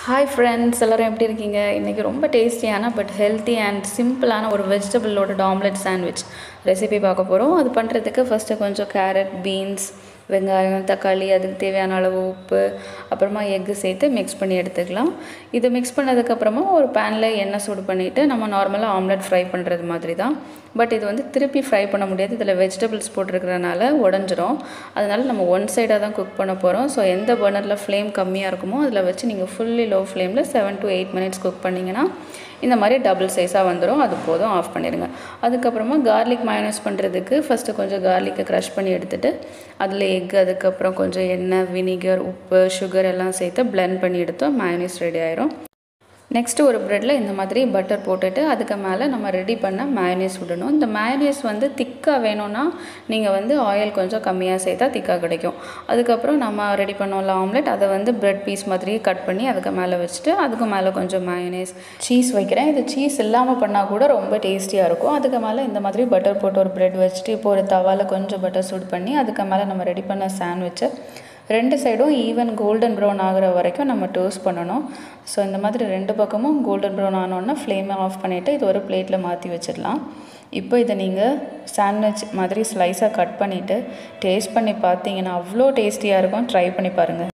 hi friends எல்லோரும் எப்படி இருக்கீங்க இன்றைக்கி ரொம்ப டேஸ்டியான பட் ஹெல்த்தி அண்ட் சிம்பிளான ஒரு வெஜிடபிளோட ஆம்லெட் சாண்ட்விச் ரெசிபி பார்க்க போகிறோம் அது பண்ணுறதுக்கு ஃபஸ்ட்டு கொஞ்சம் கேரட் பீன்ஸ் வெங்காயம் தக்காளி அதுக்கு தேவையான அளவு உப்பு அப்புறமா எக்கு சேர்த்து மிக்ஸ் பண்ணி எடுத்துக்கலாம் இது மிக்ஸ் பண்ணதுக்கப்புறமா ஒரு பேனில் எண்ணெய் சூடு பண்ணிவிட்டு நம்ம நார்மலாக ஆம்லெட் ஃப்ரை பண்ணுறது மாதிரி தான் பட் இது வந்து திருப்பி ஃப்ரை பண்ண முடியாது இதில் வெஜிடபிள்ஸ் போட்டிருக்கிறனால உடஞ்சிரும் அதனால் நம்ம ஒன் சைடாக தான் குக் பண்ண போகிறோம் ஸோ எந்த பர்னரில் ஃப்ளேம் கம்மியாக இருக்குமோ அதில் வச்சு நீங்கள் ஃபுல்லி லோ ஃப்ளேமில் seven to eight minutes cook பண்ணிங்கன்னா இந்த மாதிரி டபுள் சைஸாக வந்துடும் அது போதும் ஆஃப் பண்ணிடுங்க அதுக்கப்புறமா கார்லிக் மயனஸ் பண்ணுறதுக்கு ஃபஸ்ட்டு கொஞ்சம் கார்லிக்கை க்ரஷ் பண்ணி எடுத்துகிட்டு அதில் எக் அதுக்கப்புறம் கொஞ்சம் எண்ணெய் வினிகர் உப்பு சுகர் எல்லாம் சேர்த்து பிளெண்ட் பண்ணி எடுத்தோம் மயனஸ் ரெடி ஆயிரும் நெக்ஸ்ட்டு ஒரு ப்ரெட்டில் இந்த மாதிரி பட்டர் போட்டுட்டு அதுக்கு மேலே நம்ம ரெடி பண்ண மயனேஸ் விடணும் இந்த மயனேஸ் வந்து திக்காக வேணும்னா நீங்கள் வந்து ஆயில் கொஞ்சம் கம்மியாக சேர்த்தா திக்காக கிடைக்கும் அதுக்கப்புறம் நம்ம ரெடி பண்ணோம்ல ஆம்லெட் அதை வந்து ப்ரெட் பீஸ் மாதிரி கட் பண்ணி அதுக்கு மேலே வச்சுட்டு அதுக்கு மேலே கொஞ்சம் மயனேஸ் சீஸ் வைக்கிறேன் இது சீஸ் இல்லாமல் பண்ணால் கூட ரொம்ப டேஸ்டியாக இருக்கும் அதுக்கு மேலே இந்த மாதிரி பட்டர் போட்டு ஒரு ப்ரெட் வச்சுட்டு இப்போ ஒரு தவாவில் கொஞ்சம் பட்டர் சூட் பண்ணி அதுக்கு மேலே நம்ம ரெடி பண்ண சாண்ட்விச்சை ரெண்டு சைடும் ஈவன் கோல்டன் ப்ரௌன் ஆகிற வரைக்கும் நம்ம டோஸ்ட் பண்ணணும் ஸோ இந்த மாதிரி ரெண்டு பக்கமும் கோல்டன் ப்ரௌன் ஆனோன்னா ஃப்ளேமை ஆஃப் பண்ணிவிட்டு இது ஒரு பிளேட்டில் மாற்றி வச்சிடலாம் இப்போ இதை நீங்கள் சாண்ட்விச் மாதிரி ஸ்லைஸாக கட் பண்ணிவிட்டு டேஸ்ட் பண்ணி பார்த்தீங்கன்னா அவ்வளோ டேஸ்டியாக இருக்கும் ட்ரை பண்ணி பாருங்கள்